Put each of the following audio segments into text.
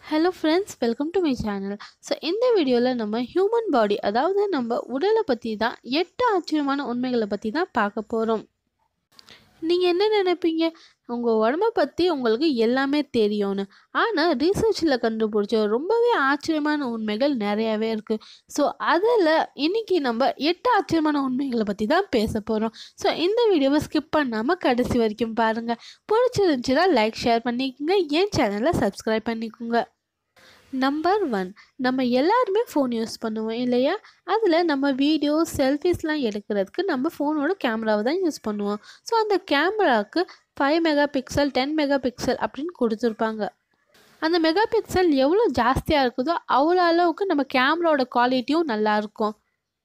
hello friends welcome to my channel so இந்த வீடியோவில் நம்ம ஹியூமன் பாடி அதாவது நம்ம உடலை பற்றி தான் எட்டு ஆச்சரியமான உண்மைகளை பற்றி தான் பார்க்க போகிறோம் நீங்கள் என்ன நினைப்பீங்க உங்கள் உடம்ப பற்றி உங்களுக்கு எல்லாமே தெரியும்னு ஆனால் ரீசர்ச்சில் கண்டுபிடிச்ச ரொம்பவே ஆச்சரியமான உண்மைகள் நிறையாவே இருக்குது ஸோ அதில் இன்னைக்கு நம்ம எட்டு ஆச்சரியமான உண்மைகளை பற்றி தான் பேச போகிறோம் ஸோ இந்த வீடியோவை ஸ்கிப் பண்ணாமல் கடைசி வரைக்கும் பாருங்கள் பிடிச்சிருந்துச்சுன்னா லைக் ஷேர் பண்ணிக்கோங்க என் சேனலை சப்ஸ்கிரைப் பண்ணிக்கோங்க நம்பர் ஒன் நம்ம எல்லாருமே ஃபோன் யூஸ் பண்ணுவோம் இல்லையா அதில் நம்ம வீடியோ செல்ஃபிஸ்லாம் எடுக்கிறதுக்கு நம்ம ஃபோனோட கேமராவை தான் யூஸ் பண்ணுவோம் ஸோ அந்த கேமராவுக்கு five megapixel ten megapixel அப்படின்னு கொடுத்துருப்பாங்க அந்த மெகா பிக்சல் எவ்வளோ ஜாஸ்தியாக இருக்குதோ அவ்வளோ அளவுக்கு நம்ம கேமராவோட குவாலிட்டியும் நல்லாயிருக்கும்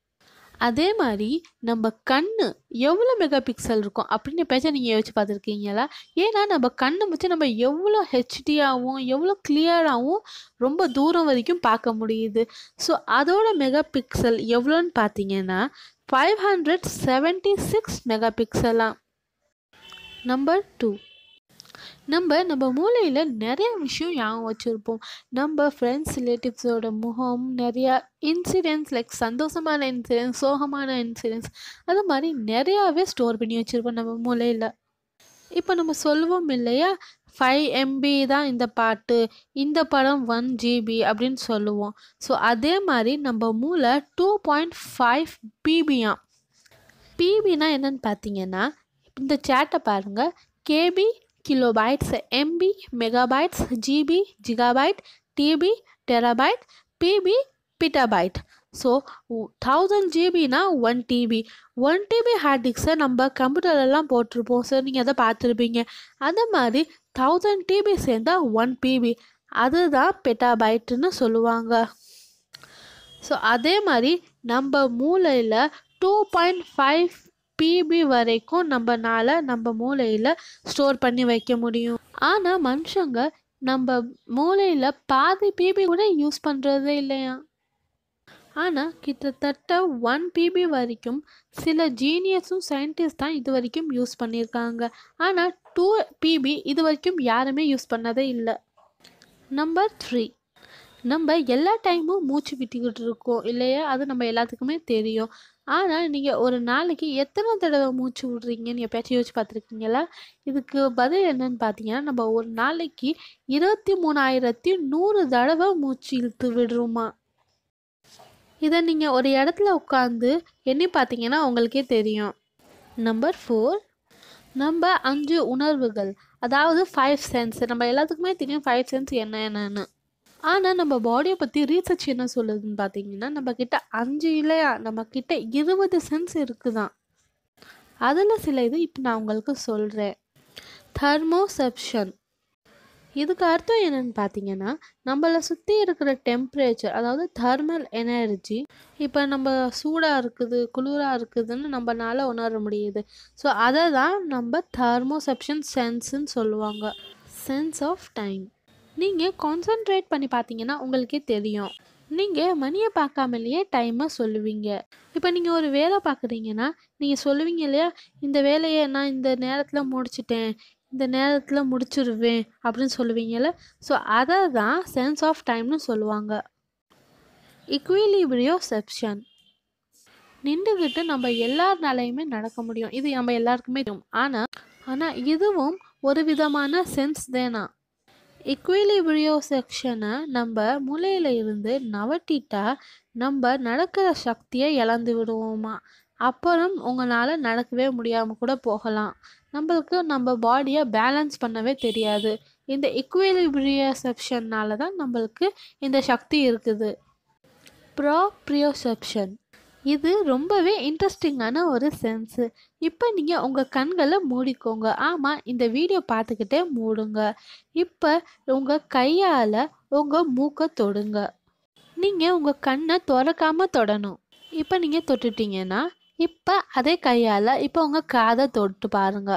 அதே மாதிரி நம்ம கண் எவ்வளோ மெகா பிக்சல் இருக்கும் அப்படின்னு பேச்ச நீங்கள் யோசிச்சு பார்த்துருக்கீங்களா ஏன்னா நம்ம கண்ணை வச்சு நம்ம எவ்வளோ ஹெச்டியாகவும் எவ்வளோ கிளியராகவும் ரொம்ப தூரம் வரைக்கும் பார்க்க முடியுது ஸோ அதோட மெகா பிக்சல் எவ்வளோன்னு பார்த்தீங்கன்னா five hundred seventy six mega பிக்சலாம் நம்பர் டூ நம்ம நம்ம மூளையில் நிறைய விஷயம் ஞாபகம் வச்சுருப்போம் நம்ம ஃப்ரெண்ட்ஸ் ரிலேட்டிவ்ஸோட முகம் நிறையா இன்சிடென்ட்ஸ் லைக் சந்தோஷமான இன்சிடென்ட்ஸ் சோகமான இன்சிடென்ட்ஸ் அது மாதிரி நிறையாவே ஸ்டோர் பண்ணி வச்சுருப்போம் நம்ம மூளையில் இப்போ நம்ம சொல்லுவோம் இல்லையா ஃபைவ் எம்பி தான் இந்த பாட்டு இந்த படம் ஒன் ஜிபி அப்படின்னு சொல்லுவோம் ஸோ அதே மாதிரி நம்ம மூளை டூ பாயிண்ட் ஃபைவ் பிபியாம் பிபினா என்னன்னு பார்த்தீங்கன்னா இந்த சேட்டை பாருங்கள் KB kilobytes MB megabytes GB gigabyte TB terabyte PB petabyte so thousand ஜிபினா one TB one TB hard டிஸ்கை நம்ம கம்ப்யூட்டர்லலாம் போட்டிருப்போம் ஸோ நீங்கள் அதை பார்த்துருப்பீங்க அந்த மாதிரி தௌசண்ட் டிபி சேர்ந்தால் ஒன் பிபி அதுதான் பெட்டாபைட்டுன்னு சொல்லுவாங்க ஸோ அதே மாதிரி நம்ம மூளையில் டூ பாயிண்ட் ஃபைவ் பிபி வரைக்கும் நம்மனால நம்ம மூளையில் ஸ்டோர் பண்ணி வைக்க முடியும் ஆனால் மனுஷங்க நம்ம மூளையில் பாதி பிபி கூட யூஸ் பண்ணுறதே இல்லையா ஆனால் கிட்டத்தட்ட ஒன் பிபி வரைக்கும் சில ஜீனியஸும் சயின்டிஸ்ட் தான் இது வரைக்கும் யூஸ் பண்ணியிருக்காங்க ஆனால் டூ பிபி இது வரைக்கும் யாருமே யூஸ் பண்ணதே இல்லை நம்பர் த்ரீ நம்ம எல்லா டைமும் மூச்சு விட்டுக்கிட்டு இருக்கோம் இல்லையா அது நம்ம எல்லாத்துக்குமே தெரியும் ஆனால் நீங்கள் ஒரு நாளைக்கு எத்தனை தடவை மூச்சு விட்றீங்கன்னு எப்பயாச்சும் யோசிச்சு பார்த்துருக்கீங்களா இதுக்கு பதில் என்னன்னு பார்த்தீங்கன்னா நம்ம ஒரு நாளைக்கு இருபத்தி மூணாயிரத்தி நூறு தடவை மூச்சு இழுத்து விடுறோமா இதை நீங்கள் ஒரு இடத்துல உட்காந்து எண்ணி பார்த்தீங்கன்னா உங்களுக்கே தெரியும் நம்பர் ஃபோர் நம்ம அஞ்சு உணர்வுகள் அதாவது ஃபைவ் சென்ஸ் நம்ம எல்லாத்துக்குமே தெரியும் ஃபைவ் சென்ஸ் என்ன என்னன்னு ஆனால் நம்ம பாடியை பற்றி ரீசர்ச் என்ன சொல்லுதுன்னு பார்த்தீங்கன்னா நம்ம கிட்ட அஞ்சு இல்லையா நம்ம கிட்ட இருபது சென்ஸ் இருக்குதான் அதில் சில இது இப்போ நான் உங்களுக்கு சொல்கிறேன் தர்மோசெப்ஷன் இதுக்கு அர்த்தம் என்னன்னு பார்த்தீங்கன்னா நம்மளை சுற்றி இருக்கிற டெம்பரேச்சர் அதாவது தெர்மல் எனர்ஜி இப்போ நம்ம சூடாக இருக்குது குளிராக இருக்குதுன்னு நம்மளால உணர முடியுது ஸோ அதை தான் நம்ம தெர்மோசெப்ஷன் சென்ஸ்ன்னு சொல்லுவாங்க சென்ஸ் ஆஃப் டைம் நீங்கள் கான்சென்ட்ரேட் பண்ணி பார்த்தீங்கன்னா உங்களுக்கே தெரியும் நீங்கள் மணியை பார்க்காமலேயே டைமை சொல்லுவீங்க இப்போ நீங்கள் ஒரு வேலை பார்க்குறீங்கன்னா நீங்கள் சொல்லுவீங்க இல்லையா இந்த வேலையை நான் இந்த நேரத்தில் முடிச்சிட்டேன் இந்த நேரத்தில் முடிச்சிருவேன் அப்படின்னு சொல்லுவீங்கல்ல ஸோ அதை தான் சென்ஸ் ஆஃப் டைம்னு சொல்லுவாங்க இக்விலிபிரியோ செப்ஷன் நின்றுக்கிட்டு நம்ம எல்லாருனாலையுமே நடக்க முடியும் இது நம்ம எல்லாருக்குமே தெரியும் ஆனால் ஆனால் இதுவும் ஒரு விதமான சென்ஸ் தானா இக்விலிபிரியோ செக்ஷனை நம்ம மூளையில் இருந்து நவட்டிட்டா நம்ம நடக்கிற சக்தியை இழந்து விடுவோமா அப்புறம் உங்களால் நடக்கவே முடியாமல் கூட போகலாம் நம்மளுக்கு நம்ம பாடியை பேலன்ஸ் பண்ணவே தெரியாது இந்த இக்விலிபிரியசெப்ஷன்னால தான் நம்மளுக்கு இந்த சக்தி இருக்குது ப்ரோப்ரியோசெப்ஷன் இது ரொம்பவே இன்ட்ரெஸ்டிங்கான ஒரு சென்ஸு இப்போ நீங்கள் உங்கள் கண்களை மூடிக்கோங்க ஆமாம் இந்த வீடியோ பார்த்துக்கிட்டே மூடுங்க இப்போ உங்கள் கையால் உங்கள் மூக்கை தொடுங்க நீங்கள் உங்கள் கண்ணை திறக்காமல் தொடணும் இப்போ நீங்கள் தொட்டுட்டீங்கன்னா இப்போ அதே கையால் இப்போ உங்கள் காதை தொட்டு பாருங்க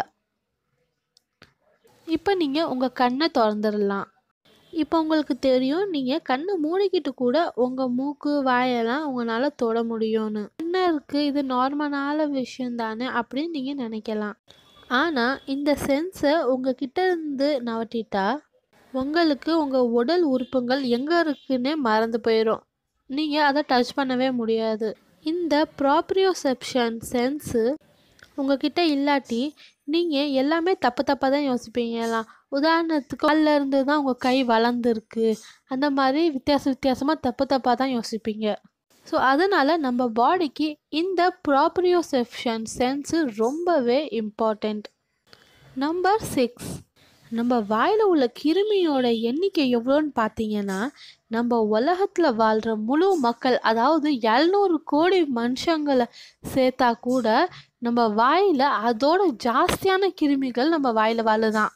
இப்போ நீங்கள் உங்கள் கண்ணை திறந்துடலாம் இப்போ உங்களுக்கு தெரியும் நீங்கள் கண்ணை மூடிக்கிட்டு கூட உங்கள் மூக்கு வாயெல்லாம் உங்களால் தொட முடியும்னு என்ன இருக்குது இது நார்மலான விஷயம் தானே அப்படின்னு நீங்கள் நினைக்கலாம் ஆனால் இந்த சென்ஸை உங்கள் கிட்ட இருந்து நவட்டிட்டா உங்களுக்கு உங்கள் உடல் உறுப்புகள் எங்கே இருக்குன்னே மறந்து போயிடும் நீங்கள் அதை டச் பண்ணவே முடியாது இந்த ப்ராப்ரியோசெப்ஷன் சென்ஸு உங்ககிட்ட இல்லாட்டி நீங்கள் எல்லாமே தப்பு தப்பாக தான் யோசிப்பீங்கலாம் உதாரணத்துக்கு கால்ல இருந்து தான் உங்கள் கை வளர்ந்துருக்கு அந்த மாதிரி வித்தியாச வித்தியாசமாக தப்பு தப்பாக தான் யோசிப்பீங்க ஸோ அதனால் நம்ம பாடிக்கு இந்த ப்ராப்ரியோசெப்ஷன் சென்ஸு ரொம்பவே இம்பார்ட்டண்ட் நம்பர் சிக்ஸ் நம்ம வாயில் உள்ள கிருமியோட எண்ணிக்கை எவ்வளோன்னு பார்த்தீங்கன்னா நம்ம உலகத்தில் வாழ்கிற முழு மக்கள் அதாவது எழுநூறு கோடி மனுஷங்களை சேர்த்தா கூட நம்ம வாயில் அதோட ஜாஸ்தியான கிருமிகள் நம்ம வாயில் வாழுதான்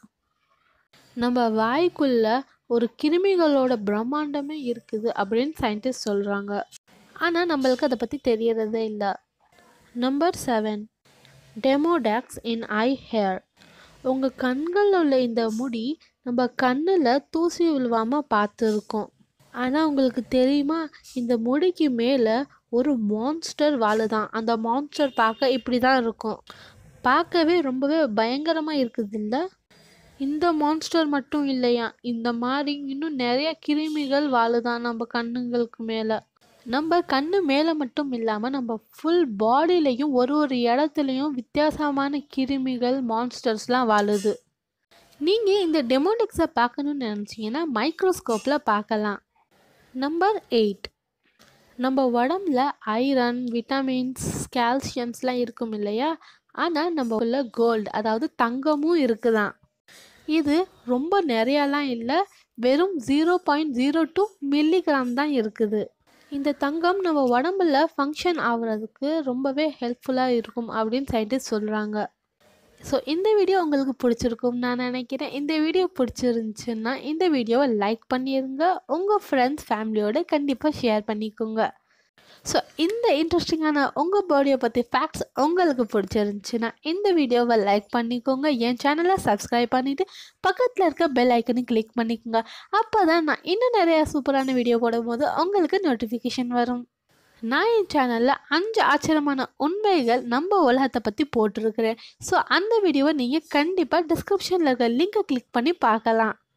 நம்ம வாய்க்குள்ள ஒரு கிருமிகளோட பிரம்மாண்டமே இருக்குது அப்படின்னு சயின்டிஸ்ட் சொல்கிறாங்க ஆனால் நம்மளுக்கு அதை பற்றி தெரியறதே இல்லை number seven demodex in eye hair உங்கள் கண்களில் உள்ள இந்த முடி நம்ம கண்ணில் தூசி விழுவாமல் பார்த்துருக்கோம் ஆனால் உங்களுக்கு தெரியுமா இந்த முடிக்கு மேலே ஒரு மான்ஸ்டர் வாழுதான் அந்த மான்ஸ்டர் பார்க்க இப்படி தான் இருக்கும் பார்க்கவே ரொம்பவே பயங்கரமாக இருக்குது இல்லை இந்த மான்ஸ்டர் மட்டும் இல்லையா இந்த மாதிரி இன்னும் நிறைய கிருமிகள் வாழுதான் நம்ம கண்ணுங்களுக்கு மேலே நம்ம கண்ணு மேலே மட்டும் இல்லாமல் நம்ம ஃபுல் பாடியிலையும் ஒரு ஒரு இடத்துலையும் வித்தியாசமான கிருமிகள் மான்ஸ்டர்ஸ்லாம் வாழுது நீங்கள் இந்த டெமோடிக்ஸை பார்க்கணுன்னு நினச்சிங்கன்னா மைக்ரோஸ்கோப்பில் பார்க்கலாம் நம்பர் எயிட் நம்ம உடம்புல ஐரன் விட்டமின்ஸ் கால்சியம்ஸ்லாம் இருக்கும் இல்லையா ஆனால் நம்ம உள்ள கோல்டு அதாவது தங்கமும் இருக்குதான் இது ரொம்ப நிறையாலாம் இல்லை வெறும் zero point zero two milligram தான் இருக்குது இந்த தங்கம் நம்ம உடம்புல ஃபங்க்ஷன் ஆகுறதுக்கு ரொம்பவே ஹெல்ப்ஃபுல்லாக இருக்கும் அப்படின்னு சயின்டிஸ்ட் சொல்கிறாங்க ஸோ இந்த வீடியோ உங்களுக்கு பிடிச்சிருக்கும் நான் நினைக்கிறேன் இந்த வீடியோ பிடிச்சிருந்துச்சுன்னா இந்த வீடியோவை லைக் பண்ணிடுங்க உங்கள் ஃப்ரெண்ட்ஸ் ஃபேமிலியோட கண்டிப்பாக ஷேர் பண்ணிக்கோங்க ஸோ இந்த இன்ட்ரெஸ்டிங்கான உங்கள் பாடியை பற்றி ஃபேக்ட்ஸ் உங்களுக்கு பிடிச்சிருந்துச்சுன்னா இந்த வீடியோவை லைக் பண்ணிக்கோங்க என் சேனலை சப்ஸ்கிரைப் பண்ணிவிட்டு பக்கத்தில் இருக்க பெல் ஐக்கனையும் கிளிக் பண்ணிக்கோங்க அப்போ தான் நான் இன்னும் நிறையா சூப்பரான வீடியோ போடும்போது உங்களுக்கு நோட்டிஃபிகேஷன் வரும் நான் என் சேனலில் அஞ்சு ஆச்சரியமான உண்மைகள் நம்ம உலகத்தை பற்றி போட்டிருக்கிறேன் ஸோ அந்த வீடியோவை நீங்கள் கண்டிப்பாக டிஸ்கிரிப்ஷனில் இருக்க லிங்கை கிளிக் பண்ணி பார்க்கலாம்